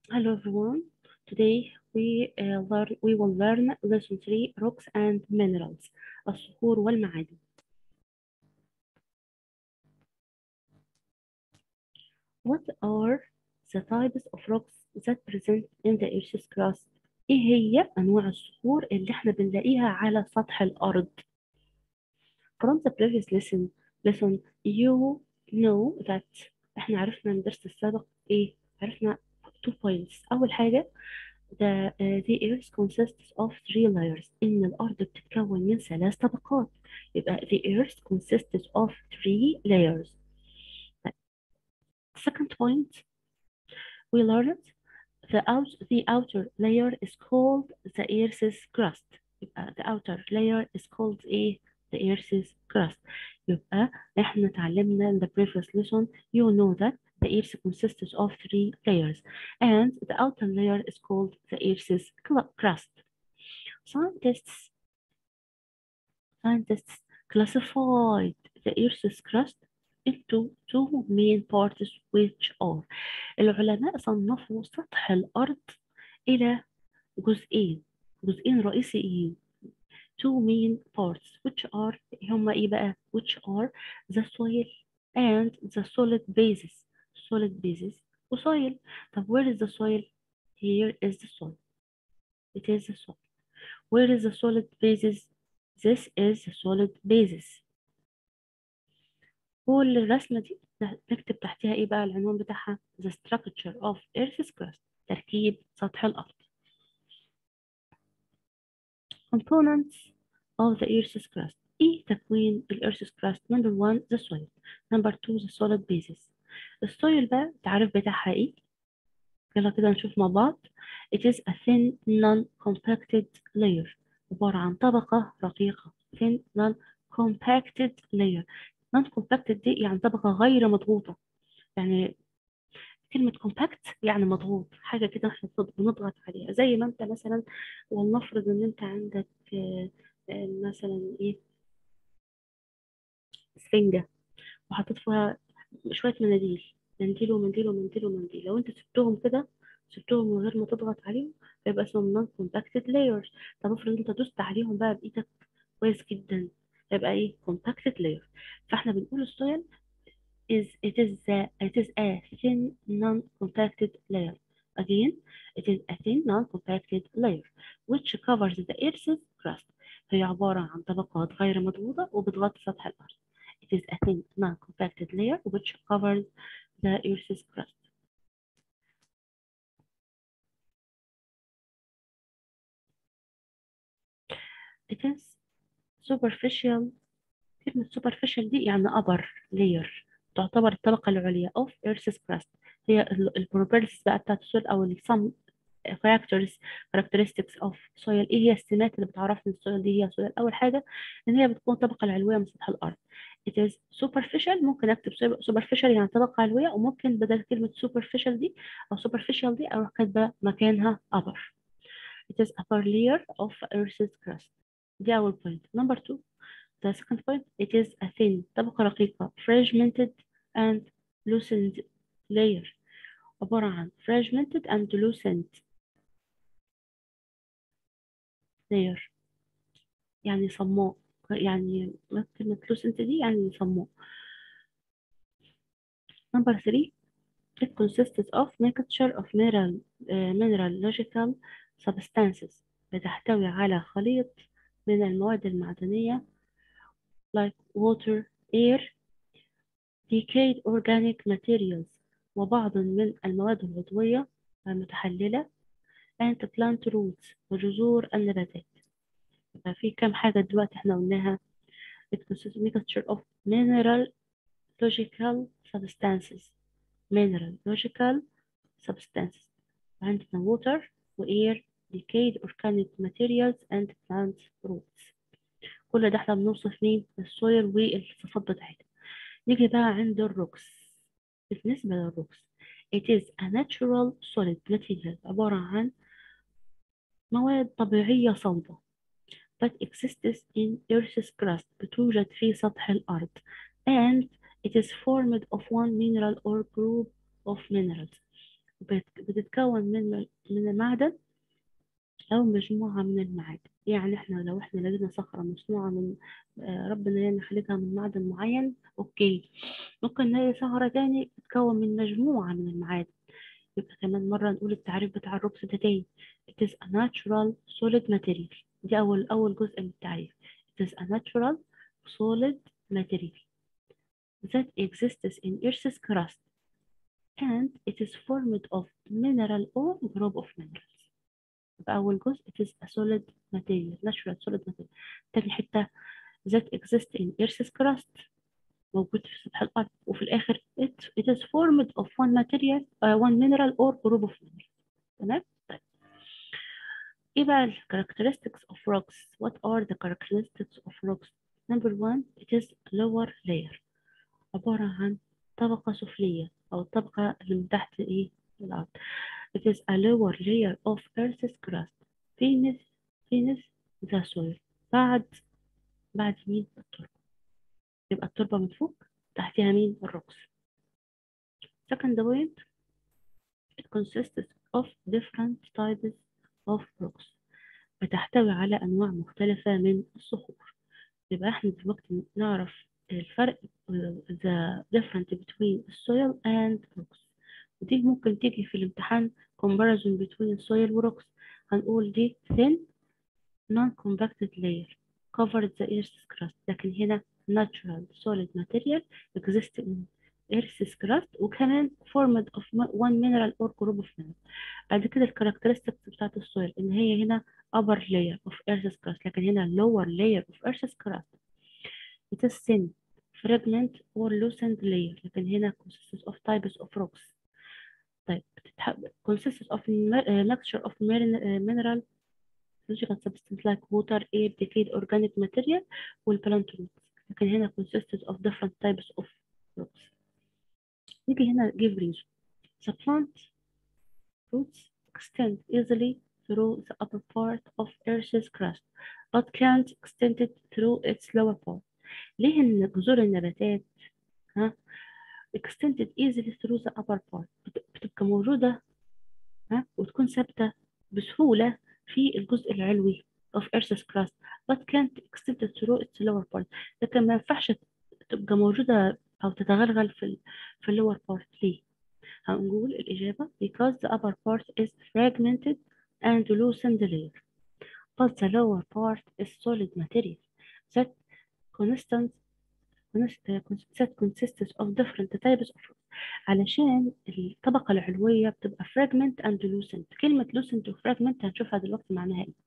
Hello everyone. Today we uh, learn we will learn lesson 3 rocks and minerals الصخور والمعادن. What are the types of rocks that present in the Earth's crust? ايه هي انواع الصخور اللي احنا بنلاقيها على سطح الارض؟ From the previous lesson lesson you know that احنا عرفنا من الدرس السابق ايه؟ عرفنا two points. أول حاجة the, uh, the earth consists of three layers إن الأرض بتتكون من ثلاث طبقات يبقى the earth consists of three layers second point we learned the, out, the outer layer is called the earth's crust يبقى the outer layer is called إيه the earth's crust يبقى احنا اتعلمنا in the previous lesson you know that the earth consists of three layers and the outer layer is called the earth's crust scientists scientists classified the earth's crust into two main parts which are العلماء صنفوا سطح الأرض إلى جزئين جزئين رئيسيين two main parts which are هما إيه بقى which are the soil and the solid basis solid basis وsoil طب where is the soil here is the soil it is the soil where is the solid basis this is the solid basis كل الرسمة دي نكتب تحتها ايه بقى العنوان بتاعها the structure of earth's crust تركيب سطح الأرض components of the earth's crust ايه تكوين ال earth's crust number one the soil number two the solid basis السويل بقى التعريف بتاعها ايه يلا كده نشوف مع بعض it is a thin non-compacted layer عبارة عن طبقة رقيقة thin non-compacted layer non-compacted دي يعني طبقة غير مضغوطة يعني كلمة compact يعني مضغوط حاجة كده احنا بنضغط عليها زي ما انت مثلا ولنفرض ان انت عندك مثلا ايه سفنجة وحطيت فيها شوية مناديل منديل ومنديل ومنديل ومنديل لو انت سبتهم كده سبتهم من غير ما تضغط عليهم فيبقى اسمهم non compacted layers طب افرض انت دوست عليهم بقى بايدك كويس جدا يبقى ايه compacted layer فاحنا بنقول السويل is it is a, it is a thin non-compacted layer again it is a thin non-compacted layer which covers the earth's crust هي عبارة عن طبقات غير مضغوطة وبتغطي سطح الأرض it is a thin non-compacted layer which covers the earth's crust it is superficial كلمة superficial دي يعني upper layer تعتبر الطبقة العليا of Earth's crust هي البروبرتيز بقى بتاعت السويل أو ال some characters characteristics of soil إيه هي السمات اللي بتعرفني السويل دي هي سويل أول حاجة إن هي بتكون الطبقة العلوية من سطح الأرض it is superficial ممكن أكتب superficial يعني طبقة علوية وممكن بدل كلمة superficial دي أو superficial دي أروح كاتبة مكانها upper it is upper layer of Earth's crust دي أول point number two The second point, it is a thin طبقة رقيقة fragmented and loosened layer عبارة عن fragmented and loosened layer يعني صماء يعني كلمة loosened دي يعني صماء number three it consists of mixture of mineral uh, mineralogical substances بتحتوي على خليط من المواد المعدنية like water, air, decayed organic materials وبعض من المواد العضوية المتحللة and plant roots وجذور النباتات يبقى في كم حاجة دلوقتي احنا قلناها it consists mixture of mineralogical substances mineralogical substances عندنا water و air decayed organic materials and plant roots كل ده احنا بنوصف مين السويل والصفات بتاعتها نيجي بقى عند الروكس بالنسبة للروكس it is a natural solid material عبارة عن مواد طبيعية صلبة that exists in Earth's crust بتوجد في سطح الأرض and it is formed of one mineral or group of minerals بت- بتتكون من من المعدن أو مجموعة من المعادن يعني احنا لو احنا لقينا صخرة مصنوعة من آه، ربنا يعني خلقها من معدن معين اوكي ممكن نلاقي صخرة تاني تتكون من مجموعة من المعادن يبقى كمان مرة نقول التعريف بتاع الرقص ده تاني it is a natural solid material دي أول أول جزء من التعريف it is a natural solid material that exists in Earth's crust and it is formed of mineral or group of minerals يبقى أول جزء it is a solid material natural solid material تاني حتة that exists in Earth's crust موجود في سطح الأرض وفي الآخر it, it is formed of one material uh, one mineral or group of minerals تمام طيب إيه بقى ال characteristics of rocks what are the characteristics of rocks number one it is lower layer عبارة عن طبقة سفلية أو الطبقة اللي من تحت إيه الأرض it is a lower layer of Earth's crust beneath beneath the soil بعد بعد مين التربة يبقى التربة من فوق تحتها مين الرقص second point it consists of different types of rocks بتحتوي على أنواع مختلفة من الصخور يبقى احنا دلوقتي نعرف الفرق uh, the difference between soil and rocks ودي ممكن تيجي في الامتحان comparison between soil و rocks هنقول دي thin non-compacted layer covered the earth's crust لكن هنا natural solid material exist in earth's crust وكمان formed of one mineral or group of minerals بعد كده الكاركترستكس بتاعت السويل ان هي هنا upper layer of earth's crust لكن هنا lower layer of earth's crust it is thin fragment or loosened layer لكن هنا consists of types of rocks طيب بتتحب consists of a mixture of mineral physical substance like water, air, decayed organic material والplant roots لكن هنا consists of different types of rocks نيجي هنا give reason the plant roots extend easily through the upper part of Earth's crust but can't extend it through its lower part ليه إن جذور النباتات ها extended easily through the upper part بتبقى موجودة ها وتكون ثابتة بسهولة في الجزء العلوي of Earth's crust but can't extend it through its lower part لكن ما ينفعش تبقى موجودة أو تتغلغل في ال في ال lower part ليه؟ هنقول الإجابة because the upper part is fragmented and loosened layer but the lower part is solid material that constant that consists of different types of rocks علشان الطبقة العلوية بتبقى fragment and loosened كلمة loosened و fragment هنشوفها دلوقتي معناها ايه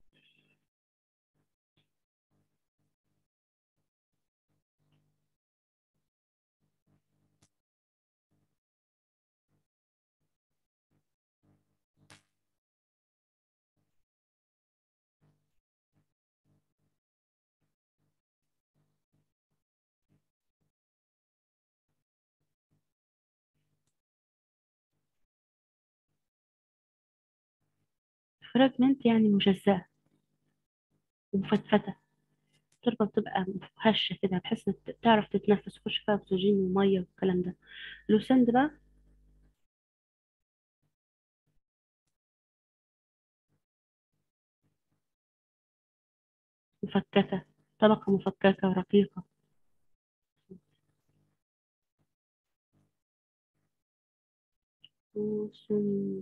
fragment يعني مجزأة ومفتفتة التربة بتبقى هشة كده بحيث تعرف تتنفس تخش فيها أكسجين ومية والكلام ده لوسند بقى مفككة طبقة مفككة رقيقة لوسند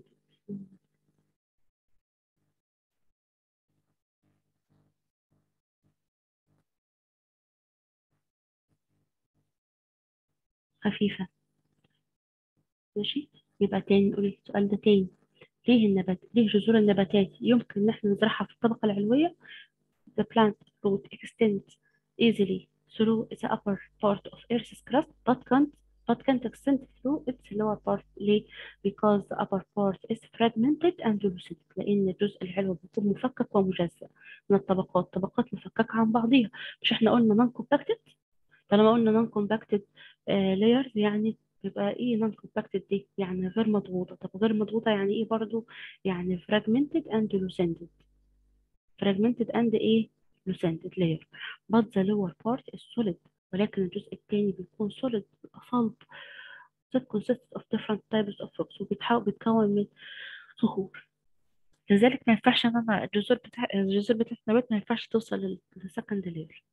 خفيفة ماشي يبقى تاني نقول السؤال ده تاني ليه النبات ليه جذور النباتات يمكن ان احنا نزرعها في الطبقة العلوية the plant root extends easily through the upper part of Earth's crust but can't but can't extend through its lower part ليه؟ because the upper part is fragmented and loosened لأن الجزء العلوي بيكون مفكك ومجزأ من الطبقات طبقات مفككة عن بعضيها مش احنا قلنا non compacted طالما قلنا non compacted uh, layers يعني يبقى ايه non compacted دي يعني غير مضغوطة طب غير مضغوطة يعني ايه برضو يعني fragmented and loosened fragmented and ايه loosened layer but the lower part is solid ولكن الجزء الثاني بيكون solid بيبقى صلب that consists of different types of rocks وبيتحول بيتكون من صخور لذلك ما ينفعش ان انا الجذور بتاع الجذور بتاعت النبات ما ينفعش توصل للسكند لير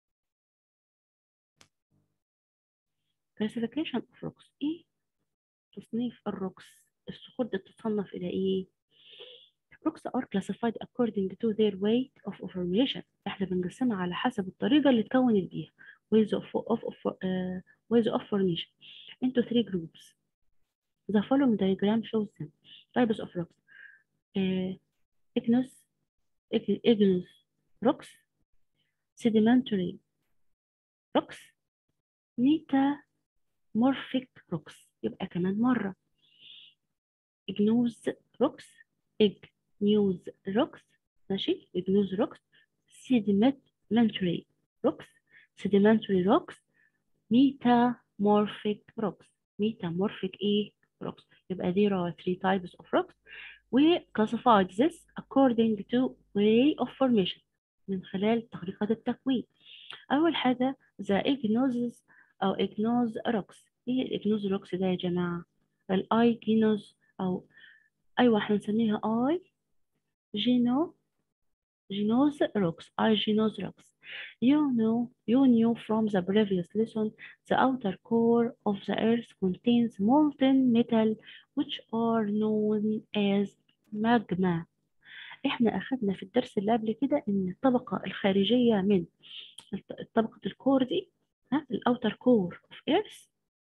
classification of rocks ايه تصنيف الروكس الصخور دي بتصنف الى ايه rocks are classified according to their weight of formation احنا بنقسمها على حسب الطريقة اللي اتكونت بيها ways of, of, of, uh, ways of formation into three groups the following diagram shows them types of rocks uh, igneous igneous rocks sedimentary rocks metamorphic rocks يبقى كمان مرة igneous rocks igneous rocks ماشي igneous rocks sedimentary rocks sedimentary rocks metamorphic rocks metamorphic ايه rocks يبقى there are three types of rocks we classified this according to way of formation من خلال طريقة التكوين أول حاجة the igneous أو igneous rocks إيه الإجنوز rocks ده يا جماعة الأيجينوز أو أيوة احنا نسميها أي جينو جينوز rocks أيجينوز rocks you know you knew from the previous lesson the outer core of the earth contains molten metal which are known as magma احنا اخدنا في الدرس اللي قبل كده ان الطبقة الخارجية من طبقة الكور دي ها الاوتر كور اوف ايرث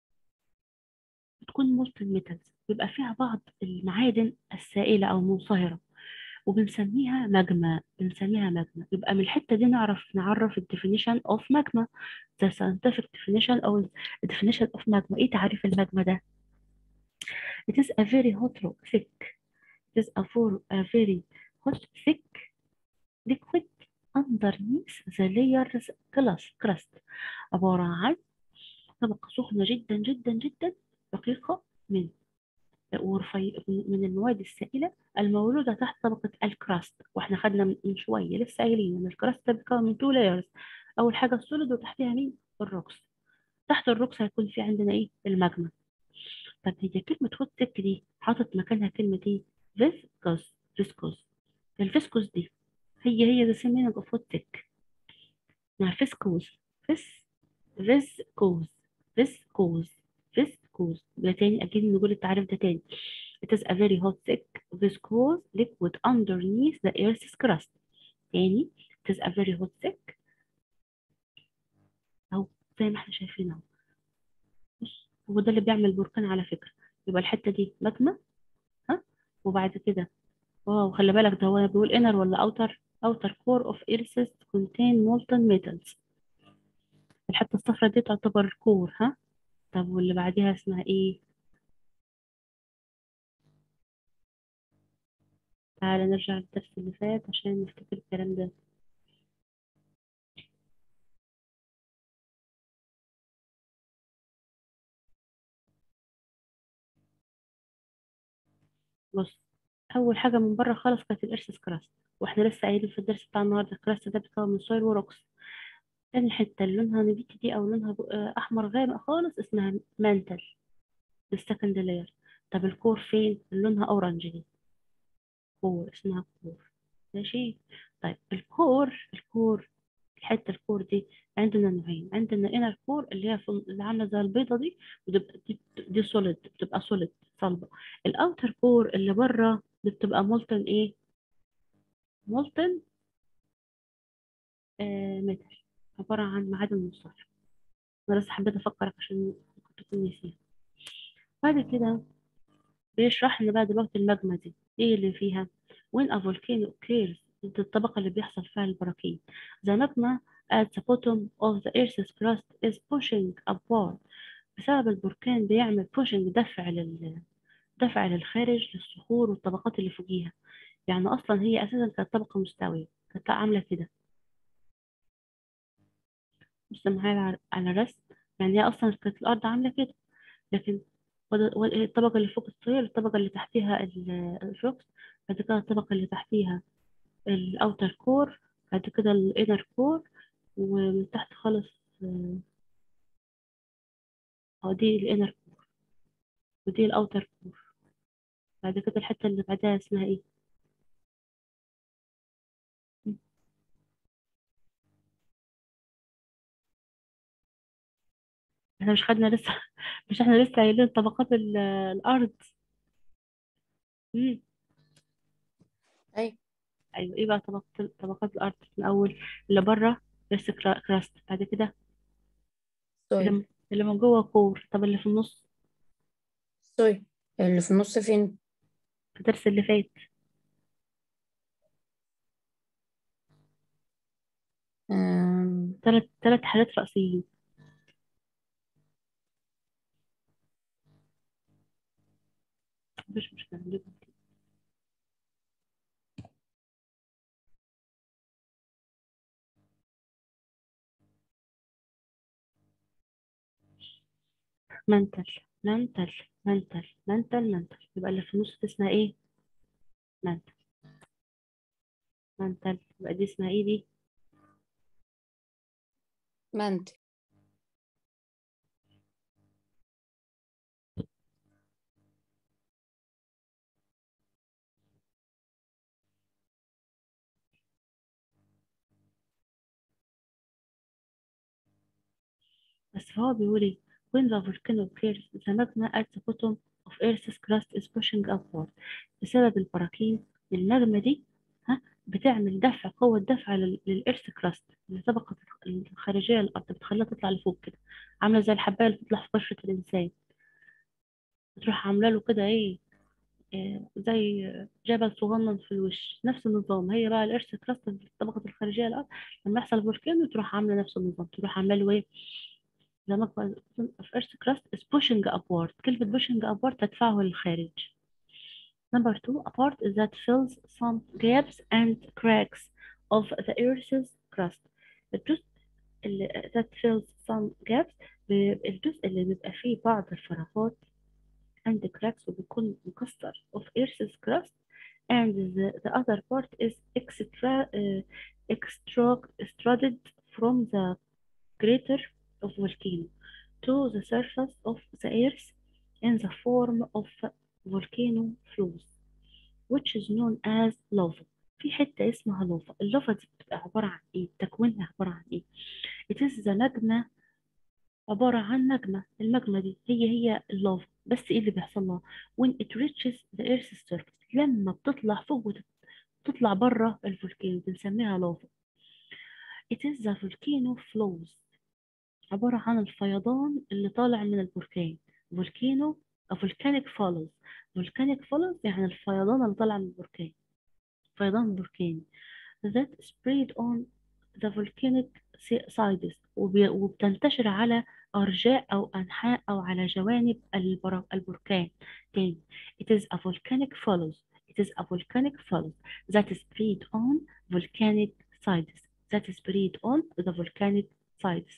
بتكون مولتن ميتالز بيبقى فيها بعض المعادن السائلة او منصهرة وبنسميها ماجما بنسميها ماجما يبقى من الحتة دي نعرف نعرف الديفينيشن اوف ماجما the scientific definition او definition of magma ايه تعريف الماجما ده it is a very hot rock thick it is a, for, a very hot thick liquid underneath the layers crust عبارة عن طبقة سخنة جدا جدا جدا دقيقة من ورفي من المواد السائلة الموجودة تحت طبقة الكراست واحنا خدنا من شوية لسه قايلين ان الكراست ده بيتكون من تو لايرز أول حاجة السوليد وتحتها مين؟ الروكس تحت الروكس هيكون في عندنا ايه؟ الماجما طب هي كلمة هوت تك دي حاطط مكانها كلمة ايه؟ فيسكوس فيسكوس الفيسكوس دي هي هي the same meaning of hot tech مع فيسكوز فيس فيسكوز فيسكوز فيسكوز يبقى تاني أكيد نقول التعريف ده تاني It is a very hot thick viscose liquid underneath the earth's crust تاني It is a very hot thick أهو زي ما احنا شايفين أهو بص هو ده اللي بيعمل بركان على فكرة يبقى الحتة دي ماجما ها وبعد كده واو خلي بالك ده هو بيقول inner ولا outer outer core of earths contain molten metals الحتة الصفراء دي تعتبر كور ها طب واللي بعديها اسمها ايه تعالى نرجع للدرس اللي فات عشان نفتكر الكلام ده بص اول حاجه من بره خالص كانت الارسس كراست واحنا لسه قايلين في الدرس بتاع النهارده الكراست ده بيتكون من سويل وروكس تاني حته اللي لونها نبيتي دي او لونها احمر غامق خالص اسمها مانتل السكند لاير طب الكور فين اللي لونها اورنج دي كور اسمها كور ماشي طيب الكور الكور الحته الكور دي عندنا نوعين عندنا انر كور اللي هي اللي عامله زي البيضه دي بتبقى دي, دي سوليد بتبقى سوليد صلبه الاوتر كور اللي بره دي بتبقى مولتن ايه مولتن آه ميتال عباره عن معادن منصهره انا بس حبيت افكرك عشان كنت تكون نسيها بعد كده بيشرح لنا بقى دلوقتي الماجما دي ايه اللي فيها when a volcano occurs دي الطبقة اللي بيحصل فيها البراكين the magma at the bottom of the earth's crust is pushing upward بسبب البركان بيعمل pushing دفع لل دفع للخارج للصخور والطبقات اللي فوقيها يعني اصلا هي اساسا كانت طبقة مستوية كانت عاملة كده بص معايا على الرسم يعني هي اصلا كانت الارض عاملة كده لكن الطبقة اللي فوق الصغير الطبقة اللي تحتيها الروكس بعد كده الطبقة اللي تحتيها الأوتر كور بعد كده الإنر كور ومن تحت خالص اه دي الإنر كور ودي الاوتر كور بعد كده الحته اللي بعدها اسمها ايه احنا مش خدنا لسه مش احنا لسه قايلين طبقات ال- الارض مم. أيوة ايوه ايه بقى طبقات طبقات الارض من اول اللي بره بس كراست بعد كده اللي سويل م- اللي من جوه كور طب اللي في النص سويل اللي في النص فين في الدرس اللي فات آم، ثلاث ثلاث حالات رئيسيين مش مشكلة نجيبهم. منتل منتل منتل منتل منتل يبقى اللي في النص دي اسمها ايه منتل منتل يبقى دي اسمها ايه دي منت بس هو بيقول ايه when the volcano occurs the magma at the bottom of Earth's crust is pushing upward بسبب البراكين الماجما دي ها بتعمل دفع قوة دفع لل- للإيرث كراست الطبقة الخارجية للأرض بتخليها تطلع لفوق كده عاملة زي الحباية اللي بتطلع في قشرة الإنسان بتروح عاملة له كده ايه آه، زي جبل صغنن في الوش نفس النظام هي بقى الإيرث كراست الطبقة الخارجية للأرض لما يحصل فولكانو تروح عاملة نفس النظام تروح عاملة له ايه the magma of Earth's crust is pushing upward كلمة pushing upward تدفعه للخارج Number two, a part that fills some gaps and cracks of the Earth's crust. الجزء اللي that fills some gaps ب- الجزء اللي بيبقى فيه بعض الفراغات and cracks وبيكون مكسر of Earth's crust and the, the other part is extra, uh, extra, extruded from the crater of volcano to the surface of the earth in the form of volcano flows which is known as lava في حتة اسمها لافا اللافا دي بتبقى عبارة عن ايه تكوينها عبارة عن ايه it is the نجمة عبارة عن نجمة المجمة دي هي هي اللافا بس ايه اللي بيحصل لها when it reaches the earth's surface لما بتطلع فوق وتطلع بره الفولكانو بنسميها لافا it is the volcano flows عبارة عن الفيضان اللي طالع من البركان فولكانو volcanic falls volcanic falls يعني الفيضان اللي طالع من البركان فيضان بركاني that spread on the volcanic sides وبي- وبتنتشر على أرجاء أو أنحاء أو على جوانب البر- البركان تاني it is a volcanic falls it is a volcanic falls that spread on volcanic sides that spread on the volcanic sides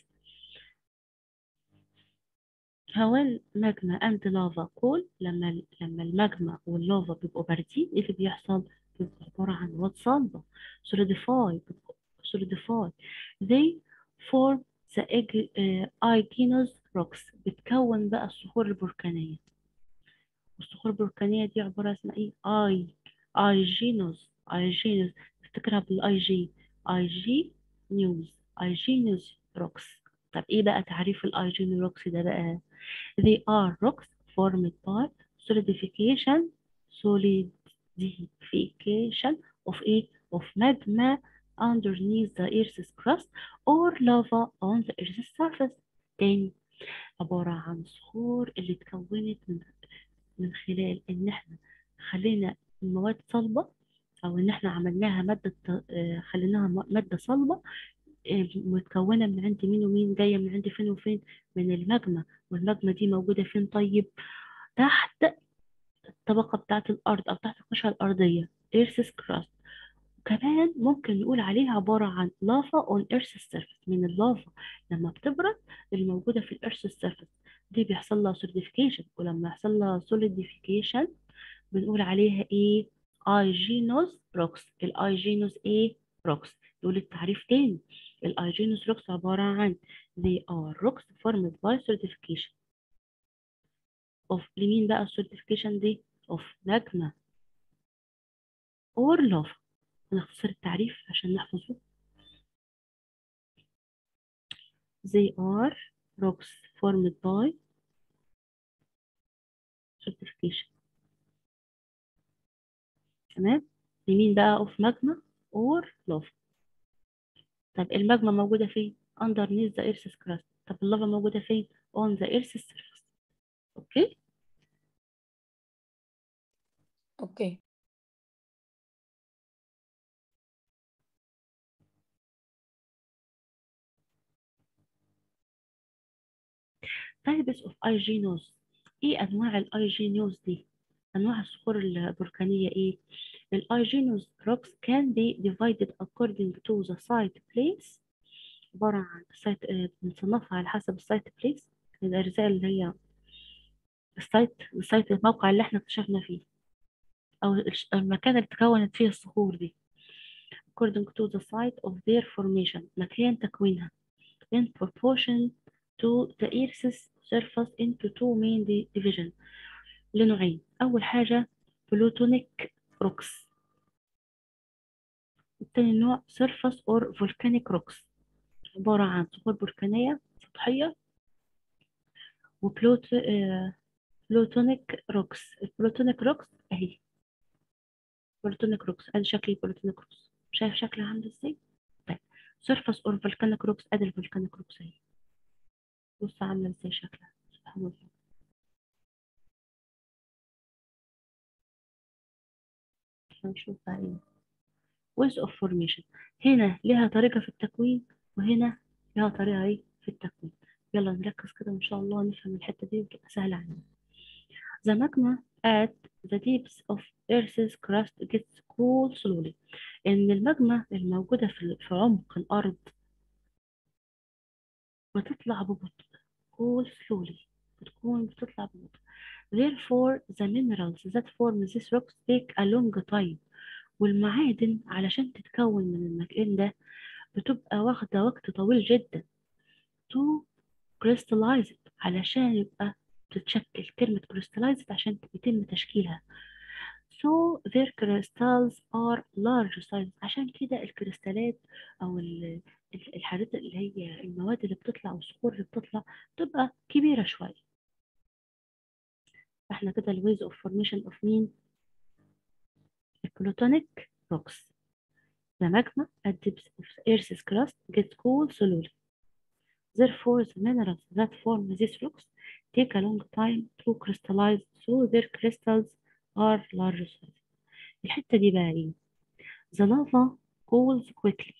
هوال ماجما اند لافا كول لما لما الماجما واللافا بيبقوا باردين ايه اللي بيحصل بيبقوا عبارة عن مواد صلبة solidify solidify they form the ig- آه، igneous rocks بتكون بقى الصخور البركانية والصخور البركانية دي عبارة اسمها ايه اي ايجينوس ايجينوس تفتكرها بالاي جي اي جي نيوز ايجينوس روكس طب ايه بقى تعريف الايجينوس روكس ده بقى They are rocks formed by solidification, solidification of a of magma underneath the Earth's crust or lava on the Earth's surface. تاني عبارة عن صخور اللي اتكونت من من خلال إن إحنا خلينا المواد صلبة أو إن إحنا عملناها مادة آه، خليناها م- مادة صلبة آه، متكونة من عند مين ومين جاية من عند فين وفين من الماجما والماجما دي موجودة فين طيب تحت الطبقة بتاعة الأرض أو تحت القشرة الأرضية Earth's crust وكمان ممكن نقول عليها عبارة عن lava on Earth's surface من اللافا لما بتبرد اللي موجودة في الأرث surface دي بيحصل لها solidification ولما يحصل لها solidification بنقول عليها ايه ايجينوس روكس الايجينوس ايه روكس دول التعريف تاني الايجينوس روكس عبارة عن they are rocks formed by solidification of لمين بقى السوليديفيكيشن دي of magma or lava هنختصر التعريف عشان نحفظه they are rocks formed by solidification تمام لمين بقى of magma or lava طب الماجما موجودة فين underneath the earth's crust طب اللافا موجودة فين on the earth's surface اوكي اوكي types of iGNOS ايه انواع الايجينوز دي انواع الصخور البركانية ايه الايجينوز rocks can be divided according to the site place عبارة عن السايت آه، بنصنفها على حسب السايت بليس الأجزاء اللي هي السايت السايت الموقع اللي احنا اكتشفنا فيه أو الش- المكان اللي تكونت فيه الصخور دي according to the site of their formation مكان تكوينها in proportion to the Earth's surface into two main di- division لنوعين أول حاجة plutonic rocks التاني نوع surface or volcanic rocks عبارة عن صخور بركانية سطحية وبلوت آه، بلوتونيك روكس البلوتونيك روكس اهي بلوتونيك روكس ادي شكل البلوتونيك روكس شايف شكلها عامل ازاي طيب سيرفس اور فولكانيك روكس ادي الفولكانيك روكس اهي بص عامله ازاي شكلها سبحان الله هنشوف بقى ايه ways of formation هنا ليها طريقة في التكوين وهنا ليها طريقة ايه في التكوين يلا نركز كده ان شاء الله نفهم الحتة دي وتبقى سهلة علينا The magma at the depths of Earth's crust gets cool slowly إن الماجما الموجودة في في عمق الأرض بتطلع ببطء cool slowly بتكون بتطلع ببطء Therefore the minerals that form these rocks take a long time والمعادن علشان تتكون من المكان ده بتبقى واخدة وقت طويل جدا to crystallize it علشان يبقى تتشكل كلمة crystallize it عشان يتم تشكيلها so their crystals are large size عشان كده الكريستالات أو ال- ال- الحاجات اللي هي المواد اللي بتطلع والصخور اللي بتطلع تبقى كبيرة شوية فاحنا كده ال ways of formation of مين؟ البلوتونيك rocks The magma at depths of Earth's crust gets cool slowly. Therefore, the minerals that form these rocks take a long time to crystallize, so their crystals are large size. الحتة دي بقى ايه؟ The lava cools quickly.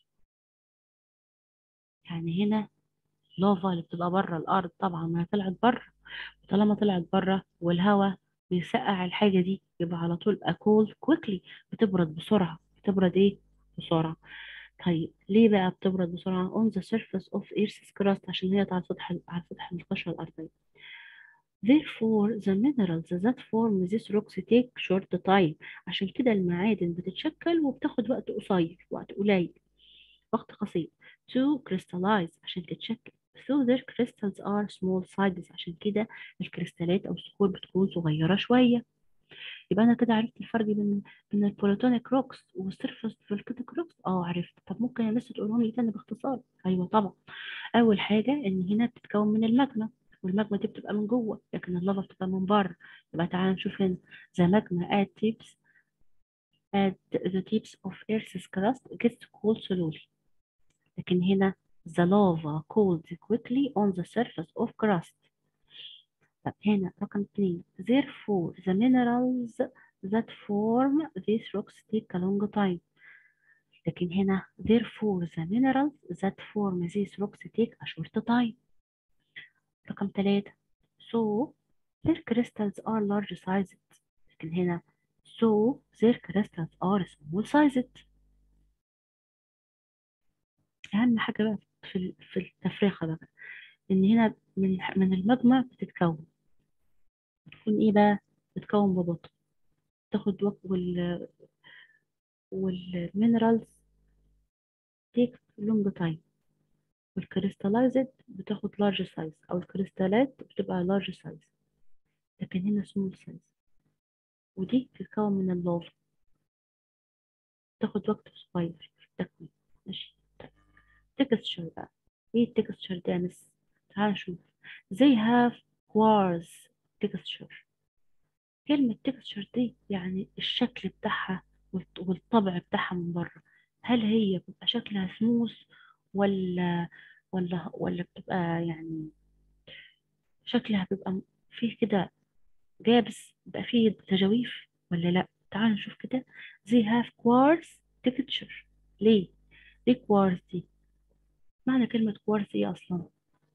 يعني هنا لافا اللي بتبقى بره الأرض طبعا ما هي طلعت بره طالما طلعت بره والهواء بيسقع الحاجة دي يبقى على طول بقى cool quickly بتبرد بسرعة بتبرد ايه؟ بسرعة طيب ليه بقى بتبرد بسرعة on the surface of Earth's crust عشان هي على سطح على سطح القشرة الأرضية therefore the minerals that form these rocks take short time عشان كده المعادن بتتشكل وبتاخد وقت قصير وقت قليل وقت قصير to crystallize عشان تتشكل so their crystals are small sizes عشان كده الكريستالات أو الصخور بتكون صغيرة شوية يبقى انا كده عرفت الفرق بين بين البوليتونيك روكس والسيرفس فولكانيك روكس اه عرفت طب ممكن يا مس تقولهم لي تاني باختصار ايوه طبعا اول حاجه ان هنا بتتكون من الماجما والماجما دي بتبقى من جوه لكن اللافا بتبقى من بره يبقى تعالى نشوف هنا the magma at tips at the tips of Earth's crust gets cooled slowly لكن هنا the lava cools quickly on the surface of crust طب هنا رقم اثنين therefore the minerals that form these rocks take a long time لكن هنا therefore the minerals that form these rocks take a short time رقم ثلاثة so their crystals are large sized لكن هنا so their crystals are small sized أهم حاجة بقى في ال- في التفريخة بقى إن هنا من من الماجما بتتكون بتكون إيه بقى بتتكون ببطء تاخد وقت وال والمينرالز take long time والكريستاليزد بتاخد large size أو الكريستالات بتبقى large size لكن هنا سمول سيلز ودي بتتكون من اللوفا تاخد وقت صغير في التكوين ماشي طيب تكستشر بقى ايه التكستشر ده يا مس تعال نشوف they have quartz texture كلمة texture دي يعني الشكل بتاعها والط- والطبع بتاعها من بره هل هي بتبقى شكلها سموث ولا ولا ولا بتبقى يعني شكلها بيبقى م- فيه كده جابس بيبقى فيه تجاويف ولا لا تعال نشوف كده they have quartz texture ليه ليه quartz دي معنى كلمة quartz ايه اصلا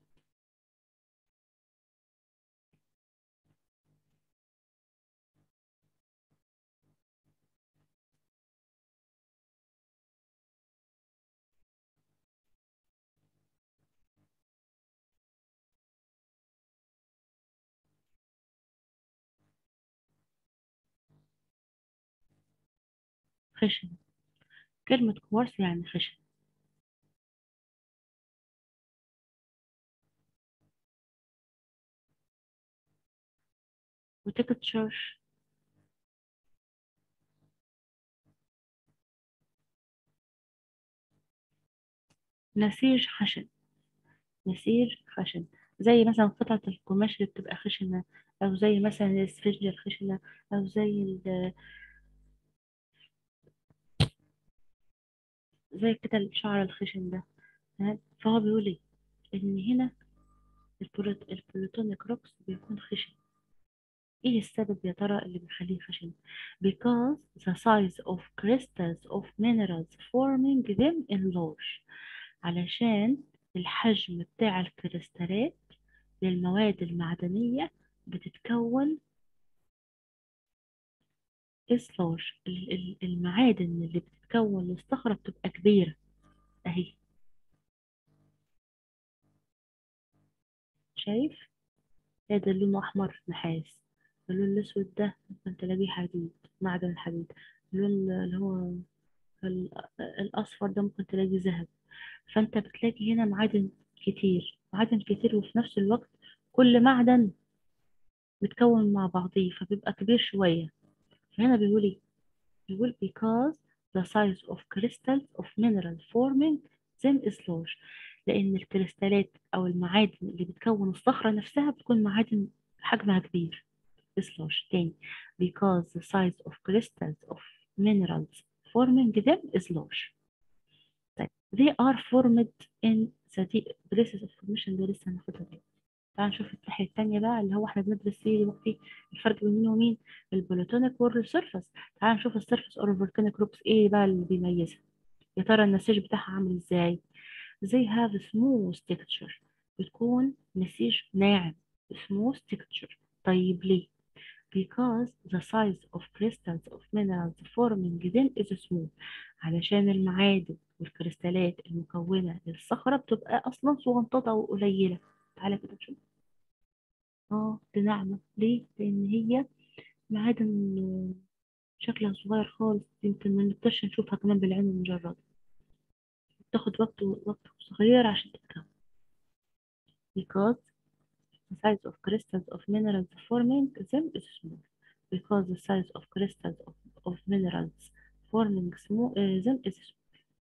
خشن كلمة quartz يعني خشن وتكتشر نسيج خشن نسيج خشن زي مثلا قطعة القماش اللي بتبقى خشنة أو زي مثلا السفنجة الخشنة أو زي ال زي كده الشعر الخشن ده تمام؟ فهو بيقول ايه إن هنا البروت- البلوتونيك روكس بيكون خشن ايه السبب يا ترى اللي بيخليه خشن because the size of crystals of minerals forming them enlarge علشان الحجم بتاع الكريستالات للمواد المعدنية بتتكون is large ال- ال- المعادن اللي بتتكون للصخرة بتبقى كبيرة اهي شايف هذا اللون أحمر نحاس اللون الأسود ده ممكن تلاقيه حديد معدن الحديد اللون اللي هو ال- الأصفر ده ممكن تلاقيه ذهب فأنت بتلاقي هنا معادن كتير معادن كتير وفي نفس الوقت كل معدن متكون مع بعضيه فبيبقى كبير شوية فهنا بيقول ايه بيقول because the size of crystals of mineral forming them is large لأن الكريستالات أو المعادن اللي بتكون الصخرة نفسها بتكون معادن حجمها كبير is large تاني because the size of crystals of minerals forming them is large طيب they are formed in the deep places of formation ده لسه هناخدها تاني تعال نشوف الناحية التانية بقى اللي هو احنا بندرس فيه دلوقتي الفرق بين مين ومين البلوتونيك والسيرفس تعال نشوف السيرفس اور الفولكانيك روكس ايه بقى اللي بيميزها يا ترى النسيج بتاعها عامل ازاي they have smooth texture بتكون نسيج ناعم smooth texture طيب ليه because the size of crystals of minerals forming them is small علشان المعادن والكريستالات المكونة للصخرة بتبقى أصلا صغنططة وقليلة تعالى كده نشوف اه دي ناعمة ليه؟ لأن هي معادن شكلها صغير خالص يمكن ما نقدرش نشوفها كمان بالعين المجردة بتاخد وقت وقت صغير عشان تتكون because the size of crystals of minerals forming them is small because the size of crystals of, of minerals forming small, uh, them is small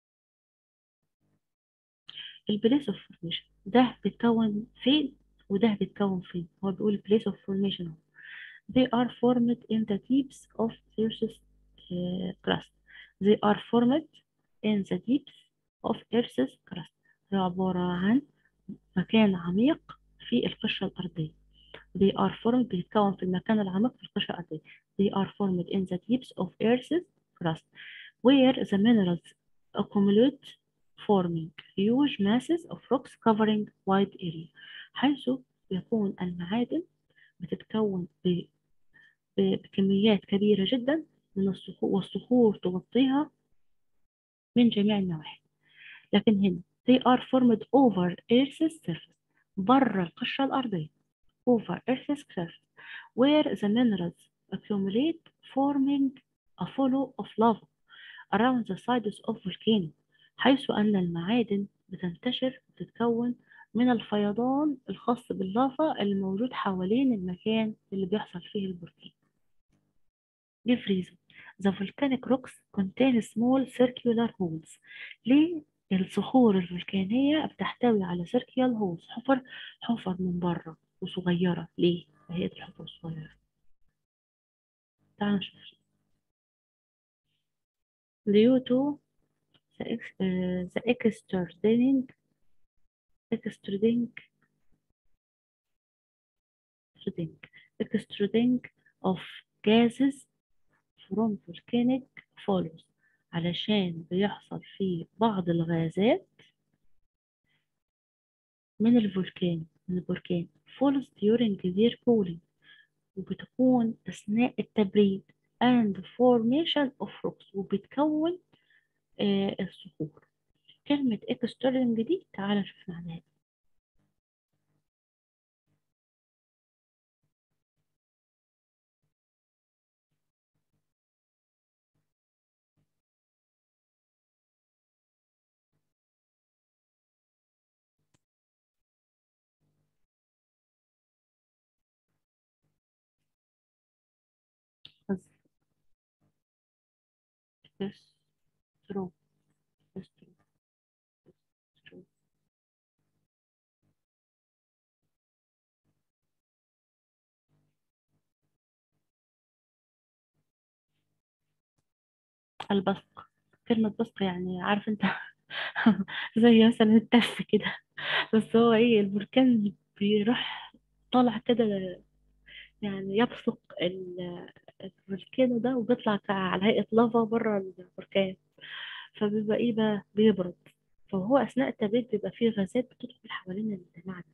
البليس اوف فورميشن ده بيتكون فين وده بيتكون فين هو بيقول place of formation اهو they are formed in the deeps of Earth's uh, crust they are formed in the deeps of Earth's crust هي عبارة عن مكان عميق في القشرة الأرضية they are formed بيتكون في المكان العميق في القشرة الأرضية they are formed in the deeps of Earth's crust where the minerals accumulate forming huge masses of rocks covering wide area حيث يكون المعادن بتتكون ب- ب- بكميات كبيرة جدا من الصخور والصخور تغطيها من جميع النواحي لكن هنا they are formed over Earth's surface بره القشرة الأرضية over Earth's surface where the minerals accumulate forming a flow of lava around the sides of volcano حيث أن المعادن بتنتشر وتتكون من الفيضان الخاص باللافا اللي موجود حوالين المكان اللي بيحصل فيه البركان Give reason. The volcanic rocks contain small circular holes. ليه الصخور الفولكانية بتحتوي على circular holes حفر حفر من بره وصغيرة ليه؟ هي الحفر الصغيرة تعالوا نشوف due to the, ex- uh, the extruding extruding extruding extruding of gases from volcanic follows علشان بيحصل فيه بعض الغازات من الفولكان من البركان follows during their cooling وبتكون أثناء التبريد and formation of rocks وبتكون آه الصخور كلمة extruding دي تعالى نشوف معناها إيه. بس استرو استرو استرو البصق كلمة بصق يعني عارف انت زي مثلا التف كده بس هو ايه البركان بيروح طالع كده يعني يبصق ال- الفولكانو ده وبيطلع ك- على هيئة لافا بره البركان فبيبقى ايه بقى بيبرد فهو أثناء التبريد بيبقى فيه غازات بتدخل حوالين المعدن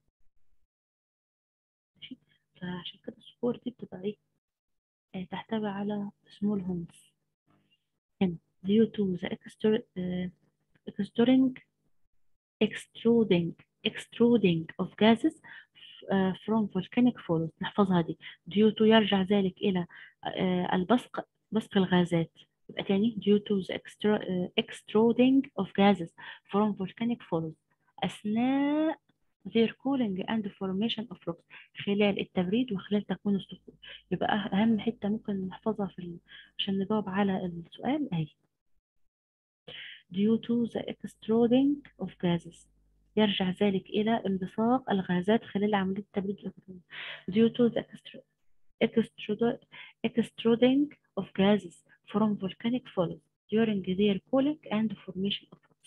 ماشي فعشان كده الصخور دي بتبقى ايه آه، تحتوي على small holes هنا due to the extru- آه، extruding extruding extruding of gases uh, from volcanic falls نحفظها دي due to يرجع ذلك إلى uh, البصق بصق الغازات يبقى تاني due to the extru- uh, extruding of gases from volcanic falls أثناء their cooling and formation of rocks خلال التبريد وخلال تكوين الصخور يبقى أه- أهم حتة ممكن نحفظها في ال... عشان نجاوب على السؤال أهي due to the extruding of gases يرجع ذلك إلى انبثاق الغازات خلال عملية التبريد الإلكتروني due to the extru- extrudu- extruding of gases from volcanic falls during their cooling and formation of rocks.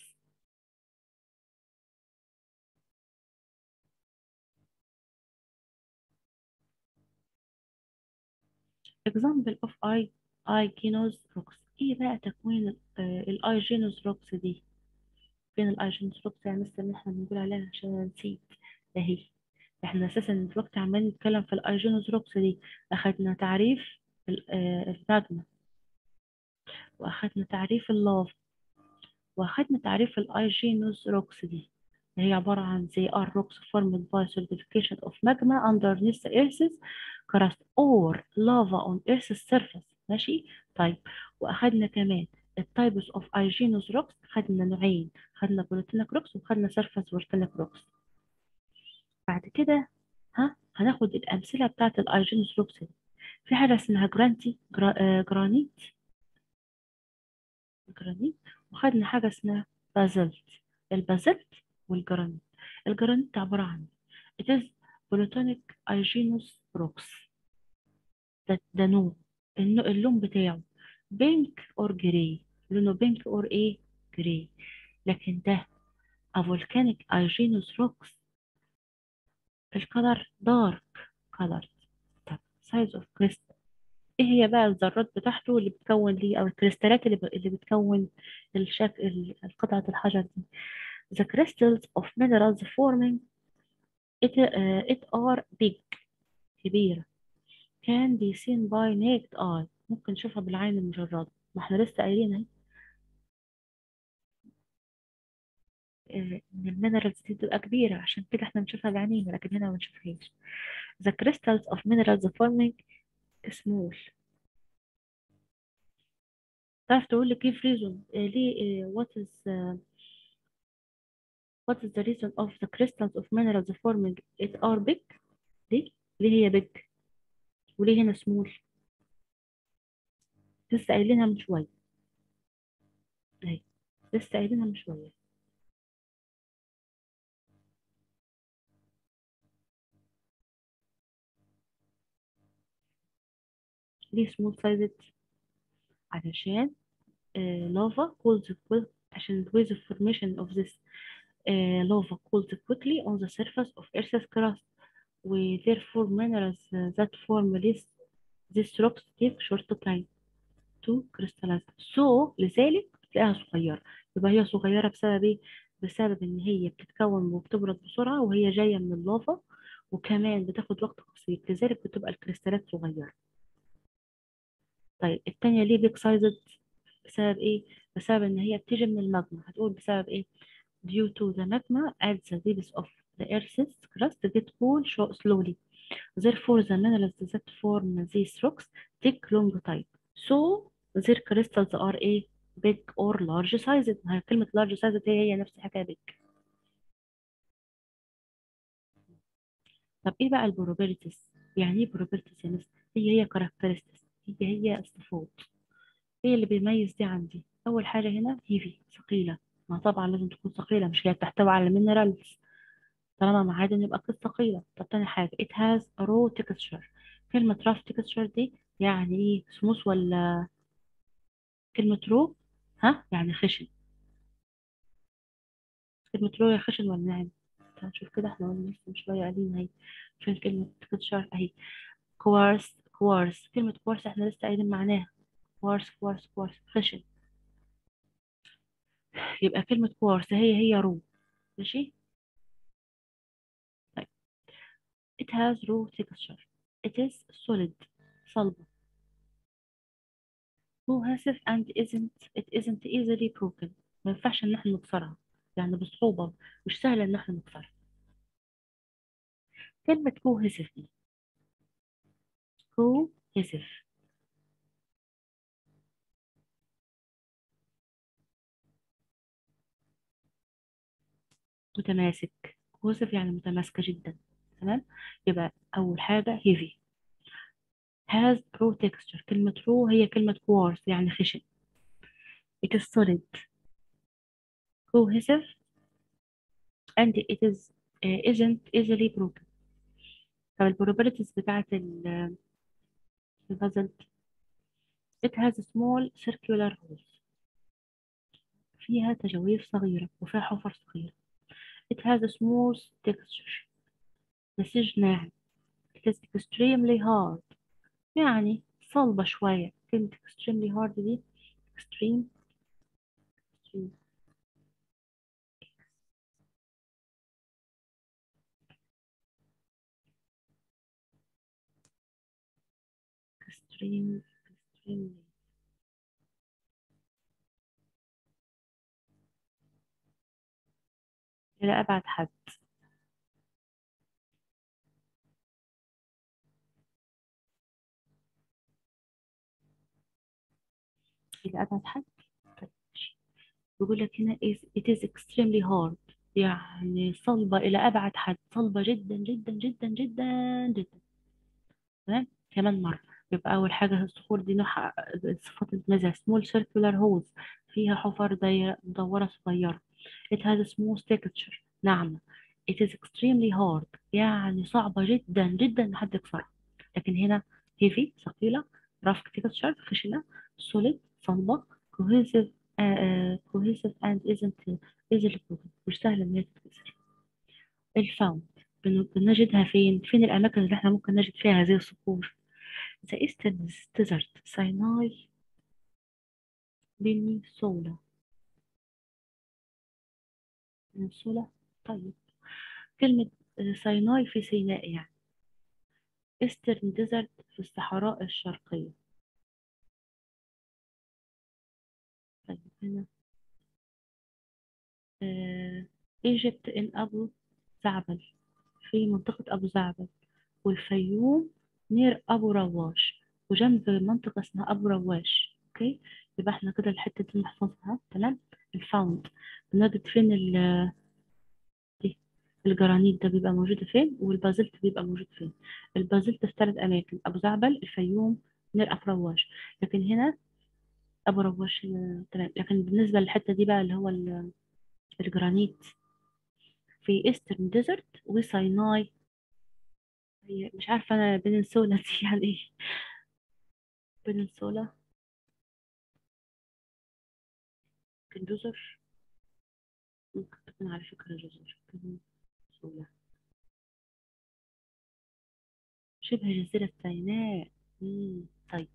Example of I igenous rocks ايه بقى تكوين الايجينوس روكس دي فين الايجينوس روكس يعني لسه اللي احنا بنقول عليها عشان نسيت اهي احنا اساسا دلوقتي عمالين نتكلم في الايجينوس روكس دي اخدنا تعريف ال- آه، الماجما واخدنا تعريف اللافا واخدنا تعريف الايجينوس روكس دي اللي هي عبارة عن they are rocks formed by solidification of magma underneath the earth's crust or lava on earth's surface ماشي طيب واخدنا كمان التايبس of igenous rocks خدنا نوعين خدنا volcanic rocks وخدنا surface volcanic rocks بعد كده ها هناخد الأمثلة بتاعت الايجينوس روكس دي في حاجة اسمها جرانتي جرا... آه، جرانيت جرانيت وخدنا حاجة اسمها بازلت البازلت والجرانيت الجرانيت عبارة عن it is plutonic igenous rocks ده, ده نوع النوع- اللون بتاعه بينك اور جراي لونه بينك اور ايه جراي لكن ده a volcanic igenous rocks الكلر دارك كلر طب size of crystal ايه هي بقى الذرات بتاعته اللي بتكون ليه او الكريستالات اللي, ب... اللي بتكون الشكل قطعة الحجر دي the crystals of minerals forming it, uh, it are big كبيرة can be seen by naked eye ممكن نشوفها بالعين المجردة ما احنا لسه قايلين اهي آه، ان المينرالز دي بتبقى كبيرة عشان كده احنا بنشوفها بعينينا لكن هنا ما بنشوفهاش the crystals of minerals forming small تعرف تقول لي كيف reason آه، ليه آه، what is آه، what is the reason of the crystals of minerals forming it are big ليه؟ ليه هي big وليه هنا small لسه قايلينها من شوية اهي لسه قايلينها من شوية ليه small sized علشان uh, lava cools quick عشان the waves of formation of this uh, lava cools quickly on the surface of Earth's crust و therefore minerals uh, that form this these rocks take short time to crystallize so لذلك بتلاقيها صغيرة يبقى هي صغيرة بسبب ايه؟ بسبب ان هي بتتكون وبتبرد بسرعة وهي جاية من اللافا وكمان بتاخد وقت قصير لذلك بتبقى الكريستالات صغيرة طيب التانية ليه بيك سايزد بسبب ايه؟ بسبب ان هي بتيجي من الماجما هتقول بسبب ايه؟ due to the magma at the depths of the earth's crust get cool show slowly therefore the minerals that form these rocks take long time so their crystals are a big or large sized ما هي كلمة large sized هي هي نفس الحكاية big طب ايه بقى البروبابيلتيز يعني ايه probabilities يا مس هي هي characteristics هي هي الصفات ايه اللي بيميز دي عن دي اول حاجة هنا هيفي ثقيلة ما طبعا لازم تكون ثقيلة مش هي بتحتوي على minerals طالما معادن يبقى أكيد ثقيلة طب تاني حاجة it has a raw texture كلمة rough texture دي يعني ايه سموث ولا كلمة رو ها يعني خشن كلمة رو يا خشن ولا ناعم تعال نشوف كده احنا قلنا لسه من شوية قايلين اهي فين كلمة texture اهي كوارس كوارس كلمة كوارس احنا لسه قايلين معناها كوارس كوارس كوارس خشن يبقى كلمة كوارس هي هي رو ماشي طيب it has raw texture it is solid صلبة cohesive and isn't it isn't easily broken ما ينفعش ان احنا نكسرها يعني بصعوبة مش سهل ان احنا نكسرها كلمة cohesive دي cohesive متماسك cohesive يعني متماسكة جدا تمام يبقى أول حاجة heavy has raw texture كلمة raw هي كلمة coarse يعني خشن it is solid cohesive and it is uh, isn't easily broken طب البروبابيلتيز بتاعت ال البازلت it has small circular holes فيها تجاويف صغيرة وفيها حفر صغيرة it has a smooth texture نسيج ناعم it is extremely hard يعني صلبة شوية كلمة extremely hard دي extreme extreme extreme extremely إلى أبعد حد إلى أبعد حد طيب ماشي. بيقول لك هنا is it is extremely hard يعني صلبة إلى أبعد حد صلبة جدا جدا جدا جدا جدا تمام كمان مرة يبقى أول حاجة الصخور دي نوع صفات المزع small circular holes فيها حفر دايرة مدورة صغيرة it has a smooth texture ناعمة it is extremely hard يعني صعبة جدا جدا لحد يكسرها لكن هنا heavy ثقيلة rough texture خشنة solid صلبة cohesive آه آه cohesive and isn't easily broken مش سهلة إن هي تتكسر الفاوند بنجدها فين؟ فين الأماكن اللي احنا ممكن نجد فيها هذه الصخور؟ The Eastern Desert سيناي بنسولا بنسولا طيب كلمة سيناي في سيناء يعني Eastern Desert في الصحراء الشرقية طيب هنا آه Egypt in أبو زعبل في منطقة أبو زعبل والفيوم نير أبو رواش وجنب منطقة اسمها أبو رواش أوكي يبقى احنا كده الحتة دي نحفظها تمام الفاوند بنجد فين ال الجرانيت ده بيبقى موجود فين والبازلت بيبقى موجود فين البازلت في ثلاث اماكن ابو زعبل الفيوم نير ابو رواش لكن هنا ابو رواش هنا تمام لكن بالنسبه للحته دي بقى اللي هو ال- الجرانيت في ايسترن ديزرت وسيناي هي مش عارفه انا بننسولا دي يعني ايه بننسولا ممكن جزر ممكن تكون على فكره جزر بننسولا شبه جزيره سيناء مم. طيب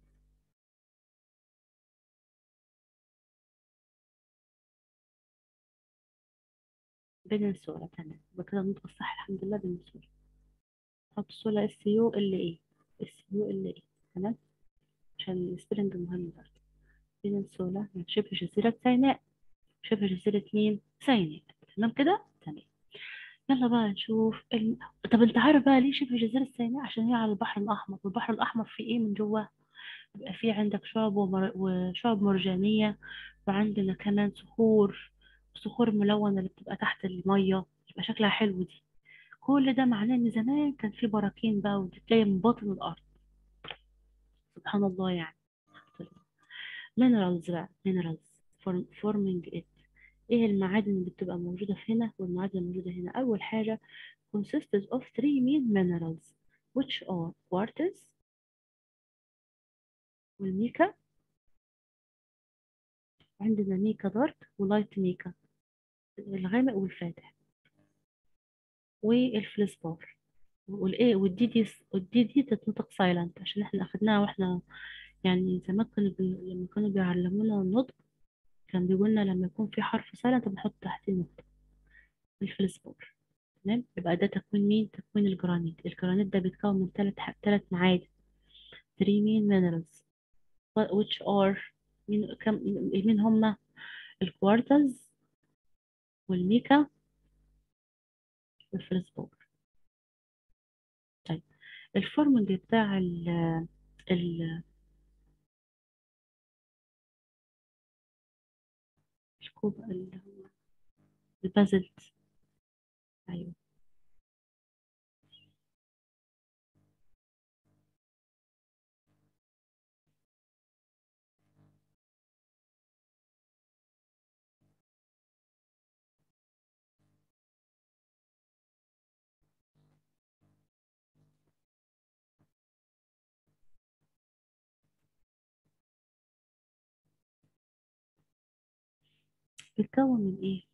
بننسولا تمام يبقى كده النطق الصح الحمد لله بننسولا حط الصولة اس يو ال اي اس يو ال اي تمام عشان السبيلنج مهم برضه بننسولا يعني شبه جزيرة سيناء شبه جزيرة مين؟ سيناء تمام كده؟ تمام يلا بقى نشوف الم... طب انت عارف بقى ليه شبه جزيرة سيناء عشان هي على البحر الأحمر والبحر الأحمر فيه ايه من جوه؟ بيبقى فيه عندك شعب ومر... وشعب مرجانية وعندنا كمان صخور صخور ملونة اللي بتبقى تحت المية يبقى شكلها حلو دي كل ده معناه ان زمان كان في براكين بقى وتتلاقي من باطن الارض سبحان الله يعني minerals بقى minerals form, forming it ايه المعادن اللي بتبقى موجودة في هنا والمعادن الموجودة هنا اول حاجة consists of three main minerals which are quartz والميكا عندنا ميكا دارك ولايت ميكا الغامق والفاتح والفلسبار والايه والدي دي والدي دي تتنطق سايلنت عشان احنا اخدناها واحنا يعني زمان كانوا بي... لما كانوا بيعلمونا النطق كان بيقولنا لما يكون في حرف سايلنت بنحط تحتيه نقطة الفلسبور تمام يبقى ده تكوين مين تكوين الجرانيت الجرانيت ده بيتكون من ثلاث ثلاث معادن three main minerals which are مين كم مين هما الكوارتز والميكا والفلسبور طيب الفورمولا بتاع ال ال الكوب اللي هو البازلت ايوه بيتكون من ايه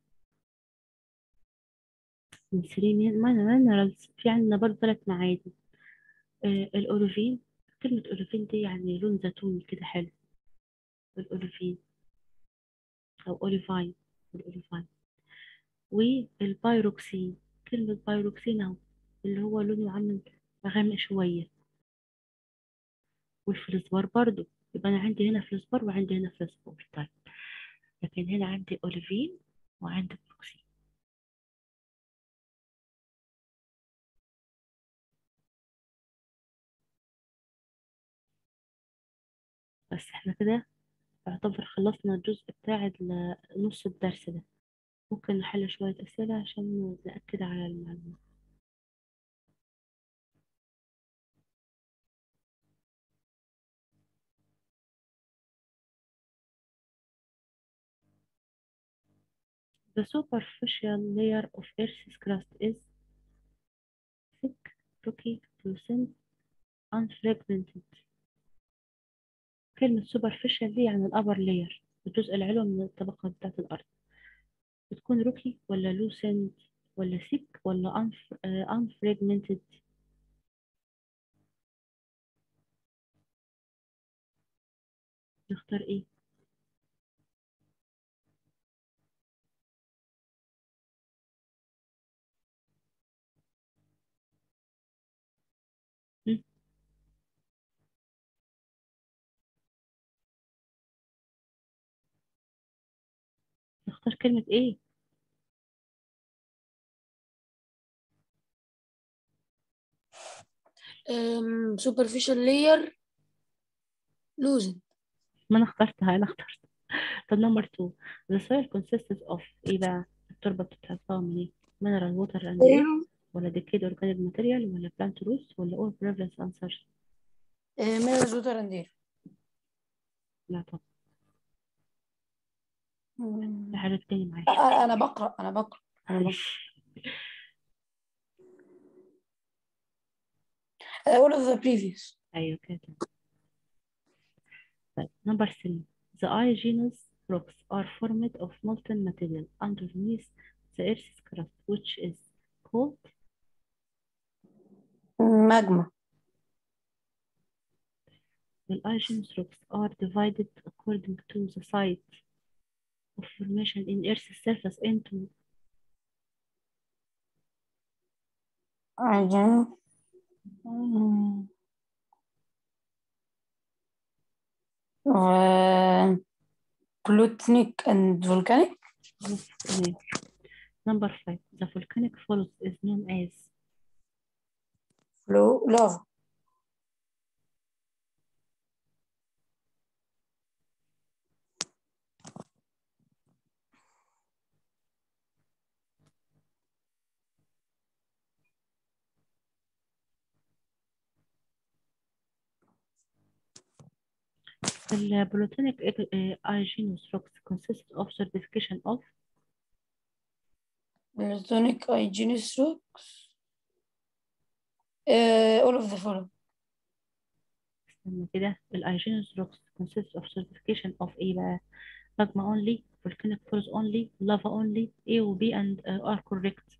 من 3 مينرالز في عندنا برضه ثلاث معادن آه الأولوفين كلمة أولوفين دي يعني لون زيتوني كده حلو الأولوفين أو أوليفاين الأوليفاين والبايروكسين كلمة بايروكسين أهو اللي هو لونه عامل غامق شوية والفلسبار برضو يبقى أنا عندي هنا فلسبار وعندي هنا فلسبار طيب لكن هنا عندي أوليفين وعندي بروكسين بس احنا كده يعتبر خلصنا الجزء بتاع ال- نص الدرس ده ممكن نحل شوية أسئلة عشان نأكد على المعلومة The superficial layer of Earth's crust is thick, rocky, fluorescent, unfragmented. كلمة superficial دي يعني الأبر layer الجزء العلوي من الطبقة بتاعت الأرض بتكون روكي ولا لوسنت ولا thick ولا unf- آه، unfragmented نختار ايه؟ م? نختار كلمة ايه؟ um, superficial layer loosen ما انا اخترتها انا اخترت طب نمبر 2 the soil consists of ايه بقى؟ التربة بتتكون من ايه؟ mineral water and air ولا decayed organic material ولا plant roots ولا all previous answers مينرالز ووتر اند اير لا طبعا في حاجة تاني معايا انا بقرا انا بقرا انا بقرا all of the previous أيوة كده تمام. طيب number three the igenous rocks are formed of molten material underneath the earth's crust which is called ماجما The igenous rocks are divided according to the site of formation in Earth's surface into عجن بلوتنيك and volcanic Yes, تمام. Number five, the volcanic falls is known as flow lava the plutonic uh, igenous rocks consist of certification of plutonic igneous rocks uh, all of the following استنى كده ال igenous rocks consist of certification of ايه بقى magma only volcanic falls only lava only A و B and uh, are correct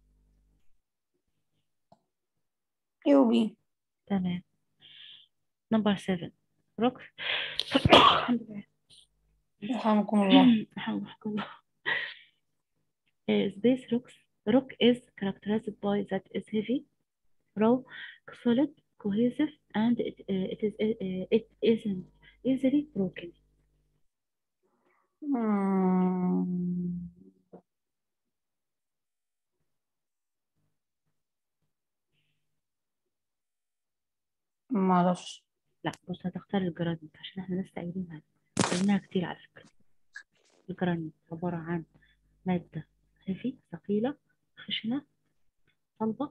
A و B تمام number seven rocks الحمد لله رحمكم الله رحمكم الله Uh, space rocks rock is characterized by that is heavy raw solid cohesive and it, uh, it is uh, it isn't easily broken مم. ما اعرفش لا بص هتختار الجرانيت عشان احنا لسه قايلينها قلناها كتير على فكرة الجرانيت عبارة عن مادة هيفي ثقيلة خشنة صلبة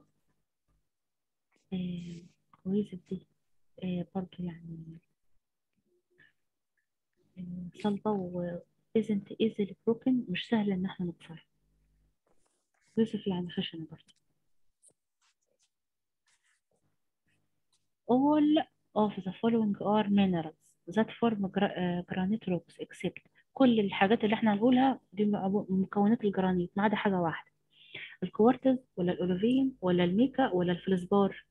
آه كويسة دي آه برضو يعني آه صلبة و isn't easily broken مش سهل ان احنا نكسرها كويسة يعني خشنة برضو all of the following are minerals that form gra- آه، granite rocks except كل الحاجات اللي احنا هنقولها دي م- مكونات الجرانيت ما عدا حاجة واحدة الكوارتز ولا الأولوفين ولا الميكا ولا الفلزبار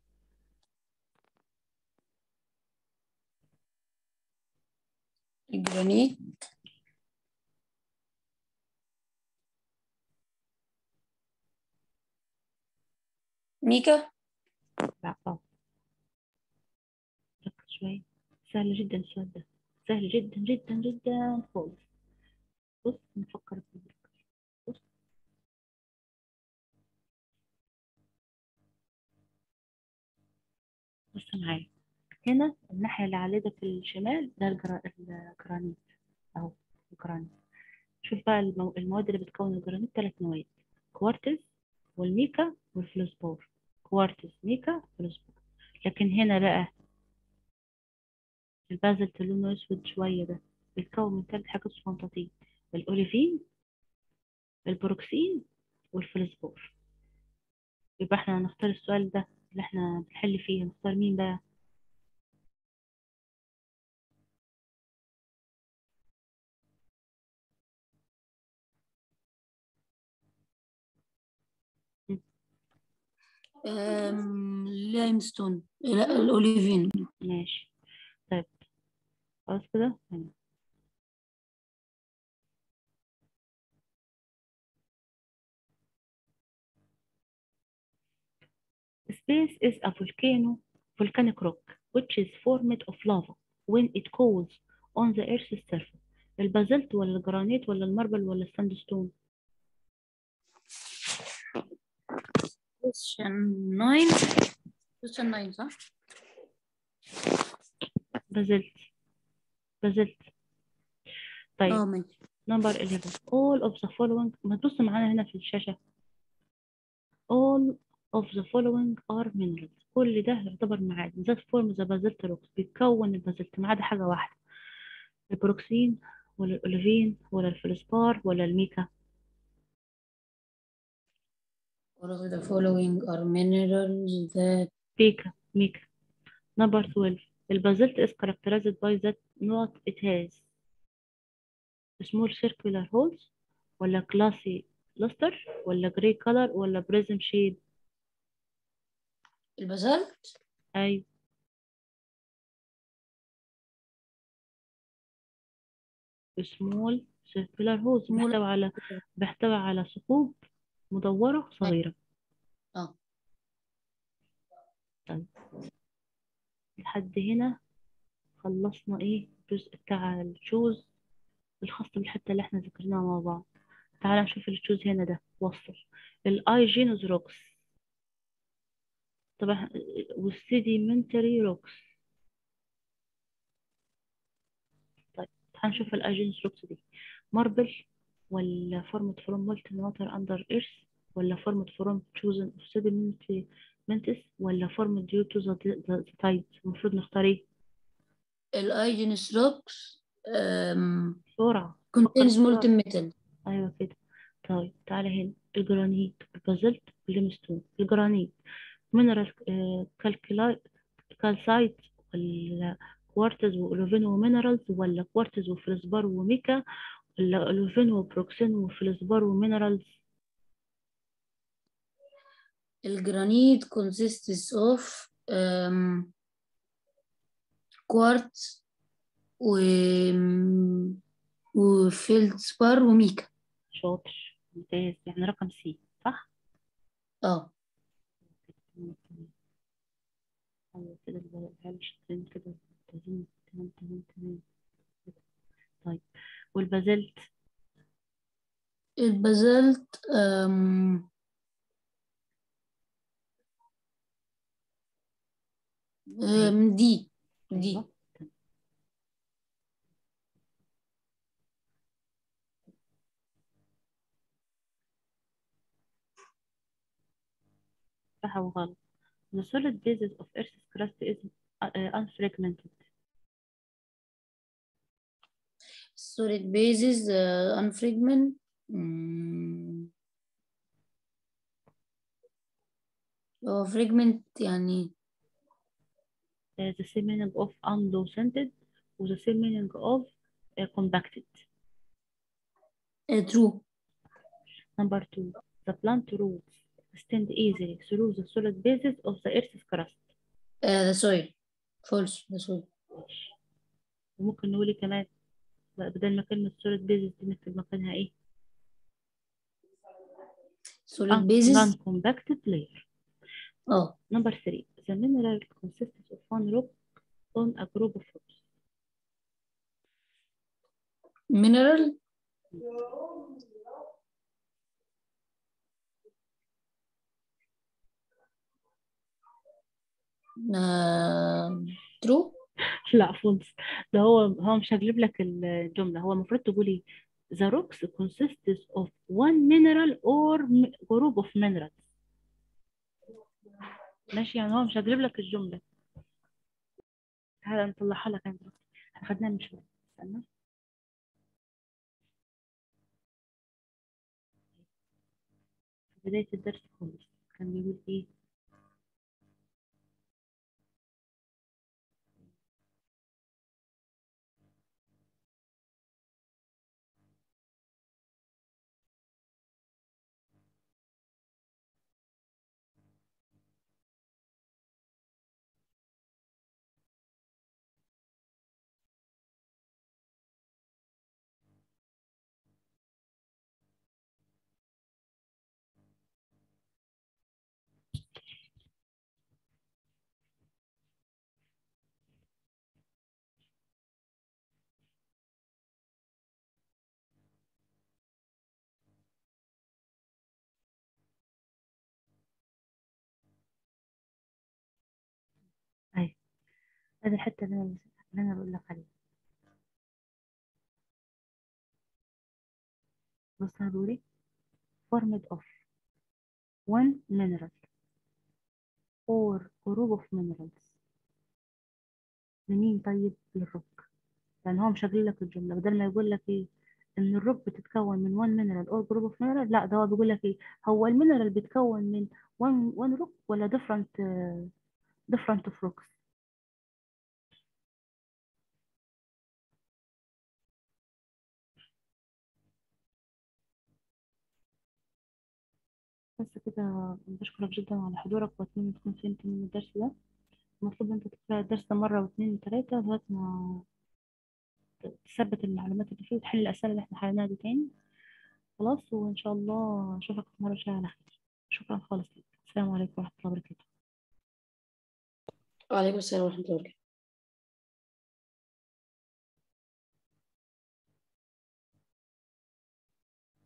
الجرانيت ميكا لا اه ركز شوية سهل جدا السؤال ده سهل جدا جدا جدا خالص بص نفكر فيه بص بص معايا هنا الناحية اللي على يدك الشمال ده الجرا... الجرانيت أهو الجرانيت شوف بقى المو... المواد اللي بتكون الجرانيت ثلاث مواد كوارتز والميكا والفلوسبور كوارتز ميكا فلوسبور لكن هنا بقى البازلت لونه اسود شوية ده بيتكون من ثلاث حاجات صغنطاطين الأوليفين البروكسين والفلزبور يبقى احنا هنختار السؤال ده اللي احنا بنحل فيه هنختار مين بقى لايمستون لا الاوليفين ماشي طيب خلاص كده تمام. Space is a volcano, volcanic rock, which is formed of lava when it cools on the Earth's surface. البازلت ولا الجرانيت ولا الماربل ولا الساندستون؟ كويشن 9 كويشن 9 صح؟ بازلت بازلت طيب اه ماشي نمبر 11 all of the following ما تبص معانا هنا في الشاشة all of the following are minerals كل ده يعتبر معادن that form the basalt rocks بيتكون البازلت ما عدا حاجة واحدة البروكسين ولا الأوليفين ولا الفلسبار ولا الميكا All of the following are minerals that بيكا ميكا number 12 البازلت is characterized by that not it has small circular holes ولا glassy luster ولا gray color ولا prism shape البازلت أيوة small circular holes Small- بيحتوي على بيحتوي على ثقوب مدورة صغيرة اه لحد هنا خلصنا ايه الجزء بتاع الشوز الخاص بالحتة اللي احنا ذكرناها مع بعض تعال نشوف الشوز هنا ده وصل الاي جينوس روكس طبعا والسيديمنتري روكس طيب تعال نشوف الاي جينوس روكس دي ماربل ولا فورمت فروم مولتن واتر اندر ايرث ولا فورمت فروم تشوزن اوف سيديمنتري منتس ولا فورمت ديو تو ذا تايد المفروض نختار ايه الايجينس روكس um, بسرعة contains بسرعة. molten metal ايوه كده طيب تعالى هنا الجرانيت البازلت الليمستون الجرانيت مينرال كالكلايت كالسايت ولا كوارتز واولوفين ومينرالز ولا كوارتز وفلسبار وميكا ولا اولوفين وبروكسين وفلسبار ومينرالز الجرانيت consists of um, quartz و وفيلدسبار وميكا شاطر ممتاز يعني رقم سي صح؟ اه ايوه كده العيال شاطرين كده ممتازين تمام تمام تمام طيب والبازلت البازلت um, um, دي دي أيوة. صح وغلط The solid basis of Earth's crust is uh, uh, unfragmented solid bases uh, unfragment mm. هو fragment يعني uh, the same meaning of undulcated و the same meaning of uh, compacted uh, true number two the plant roots extend easily through the solid basis of the Earth's crust uh, the soil false the soil ماشي. وممكن نقول إيه كمان بقى بدل ما كلمة solid basis دي نكتب مكانها ايه solid bases non-compacted layer اه number three the mineral consists of one rock on a group of rocks mineral uh, true لا فولس ده هو هو مش هجيب لك الجملة هو المفروض تقولي the rocks consists of one mineral or m- group of minerals ماشي يعني هو مش هجيب لك الجملة تعالى نطلعها لك انا دلوقتي احنا خدناها من شوية استنى في بداية الدرس خالص كان بيقول ايه اهي هذه الحتة اللي انا اللي انا بقول لك عليها بص انا بقول ايه formed of one mineral or group of minerals لمين طيب للروك لان هو مشغل لك الجمله بدل ما يقول لك ايه ان الروك بتتكون من one mineral or group of mineral لا ده هو بيقول لك ايه هو المينرال بيتكون من one one rock ولا different uh, different of rocks بس كده بشكرك جدا على حضورك واتمنى تكون فهمت من الدرس ده المفروض انت تقرأ الدرس مرة واثنين وثلاثة لغاية ما تثبت المعلومات اللي فيه وتحل الأسئلة اللي احنا حليناها دي تاني خلاص وإن شاء الله أشوفك مرة جاية على خير شكرا خالص لك السلام عليكم ورحمة الله وبركاته وعليكم السلام ورحمة الله وبركاته